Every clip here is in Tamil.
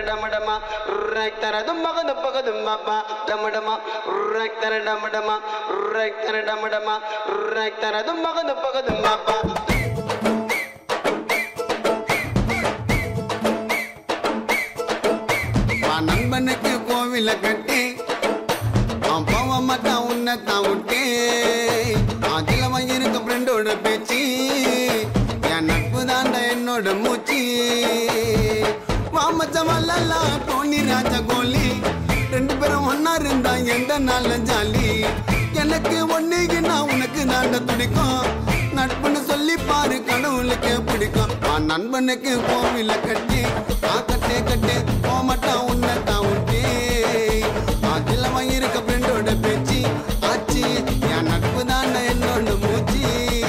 டமடமா ரக்தர தும்பக தும்பக தும்பப்பா டமடமா ரக்தர டமடமா ரக்தர டமடமா ரக்தர தும்பக தும்பக தும்பப்பா வா நண்பனுக்கு கோவில கட்டி அவன் போக மாட்டான் உன்னை தான் விட்டு அதில் இருக்க ஃப்ரெண்டோட பேச்சு என் நட்பு தாண்டா என்னோட மூச்சு வாமச்சவல்லா டோனி ராஜா கோலி ரெண்டு பேரும் ஒன்னா இருந்தா எந்த நாள்ல ஜாலி எனக்கு ஒண்ணுக்கு நான் உனக்கு தாண்ட துடிக்கும் நட்புன்னு சொல்லி பாரு கடவுளுக்கு பிடிக்கும் ஆ நண்பனுக்கு கோவில கட்டி ஆ கட்டே கட்டே போமாட்டான் உன்னை தான் விட்டு அதில் இருக்க ஃப்ரெண்டோட பேச்சு ஆச்சு என் நட்பு தாண்டா என்னோட மூச்சு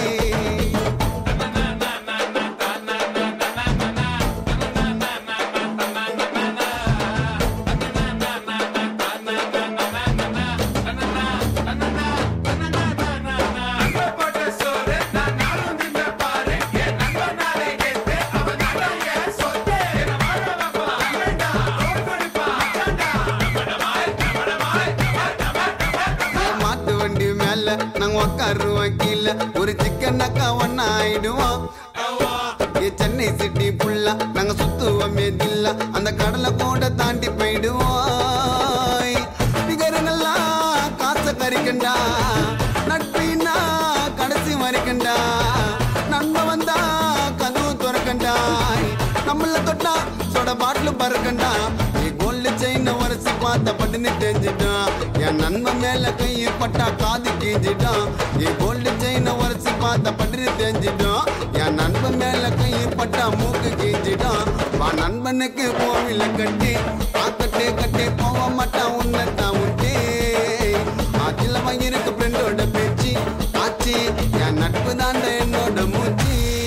ஏன் மாட்டு வண்டி மேல நாங்க உக்காருவோம் கீழே ஒரு சிக்கன் அக்கா ஒன்னா ஆயிடுவோம் ஏ சென்னை சிட்டி புல்லா நாங்க சுத்துவோமே தில்லா அந்த கடலை கூட தாண்டி போயிடுவோம் நிகரங்களா காசை கறிக்கண்டா நட்பினா கடைசி வரைக்கண்டா நண்ப வந்தா கதவு துறக்கண்டா நம்மள தொட்டா சொட பாட்டில் பறக்கண்டா நீ கோல்டு செயின் உரசி பார்த்த பட்டுன்னு தெரிஞ்சிட்டான் என் நண்பன் மேல கையை பட்டா காது கீஞ்சிட்டான் நீ கோல்டு செயின் உரசி பார்த்த பட்டுன்னு தெரிஞ்சிட்டான் என் நண்பன் மேல கையை பட்டா மூக்கு கீஞ்சிட்டான் வா நண்பனுக்கு கோவில கட்டி பாக்கட்டே கட்டி போக மாட்டான் உன்னை தான் விட்டு அதில் இருக்க ஃப்ரெண்டோட பேச்சு ஆச்சு என் நட்பு தாண்ட என்னோட மூச்சு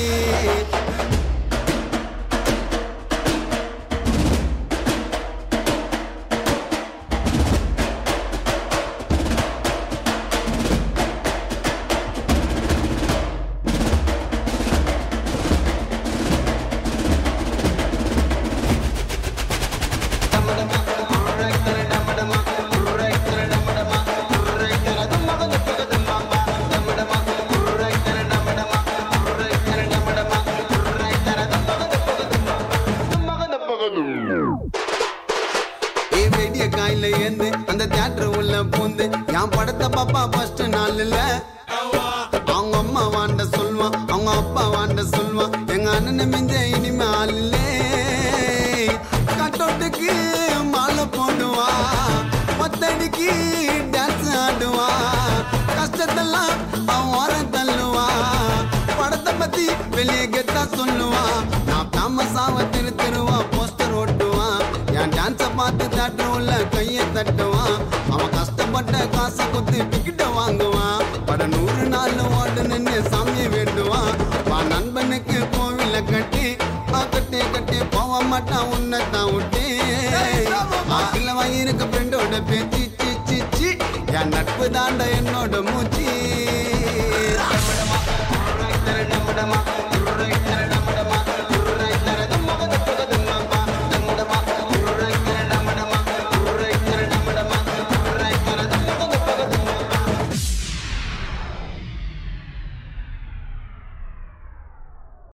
ஏ வெடிய காயில ஏந்து அந்த தியேட்டர் உள்ள பூந்து என் படத்தை பாப்பா ஃபர்ஸ்ட் நாள்ல அவங்க அம்மா வாண்ட சொல்லுவான் அவங்க அப்பா வாண்ட சொல்லுவான் எங்க அண்ணன் மிஞ்ச இனிமே ஆளே கட்டோட்டுக்கு மாலை போடுவா பத்தடிக்கு டான்ஸ் ஆடுவா கஷ்டத்தெல்லாம் அவன் ஓரம் தள்ளுவா படத்தை பத்தி வெளியே கெத்தா சொல்லுவா நான் ஃபேமஸாவ திரு திருவா போஸ்டர் ஓட்டுவான் என் டான்ஸை பார்த்து தட்டுல கையை தட்டுவான் அவன் கஷ்டப்பட்ட காசை கொத்து டிக்கெட்ட வாங்குவான் பட நூறு நாள் ஓடு நின்று சாமியை வேண்டுவான் வா நண்பனுக்கு கோவில கட்டி ஆ கட்டி கட்டி போக மாட்டான் உன்னை தான் விட்டு ஆக்கில வாங்கியிருக்க ஃப்ரெண்டோட பேச்சு சி சி சி என் நட்பு தாண்ட என்னோட மூச்சு